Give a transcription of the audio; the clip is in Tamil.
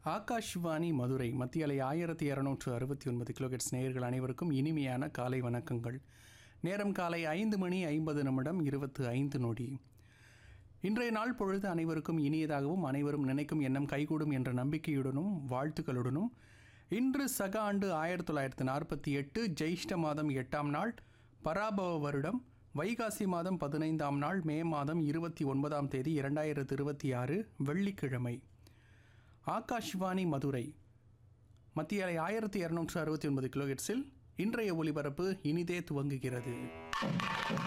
ஆகாஷ்வாணி மதுரை மத்திய அலை ஆயிரத்தி இரநூற்று அறுபத்தி ஒன்பது கிலோகெட்ஸ் நேயர்கள் அனைவருக்கும் இனிமையான காலை வணக்கங்கள் நேரம் காலை ஐந்து மணி ஐம்பது நிமிடம் இருபத்து ஐந்து நொடி இன்றைய நாள் பொழுது அனைவருக்கும் இனியதாகவும் அனைவரும் நினைக்கும் எண்ணம் கைகூடும் என்ற நம்பிக்கையுடனும் வாழ்த்துக்களுடனும் இன்று சக ஆண்டு ஆயிரத்தி தொள்ளாயிரத்தி நாற்பத்தி எட்டு ஜெயிஷ்ட மாதம் எட்டாம் நாள் பராபவ வருடம் வைகாசி மாதம் பதினைந்தாம் நாள் மே மாதம் இருபத்தி ஒன்பதாம் தேதி இரண்டாயிரத்து இருபத்தி ஆறு வெள்ளிக்கிழமை ஆகாஷ்வாணி மதுரை மத்திய அலை ஆயிரத்தி இரநூற்று அறுபத்தி ஒன்பது கிலோஹெட்ஸில் இன்றைய ஒலிபரப்பு இனிதே துவங்குகிறது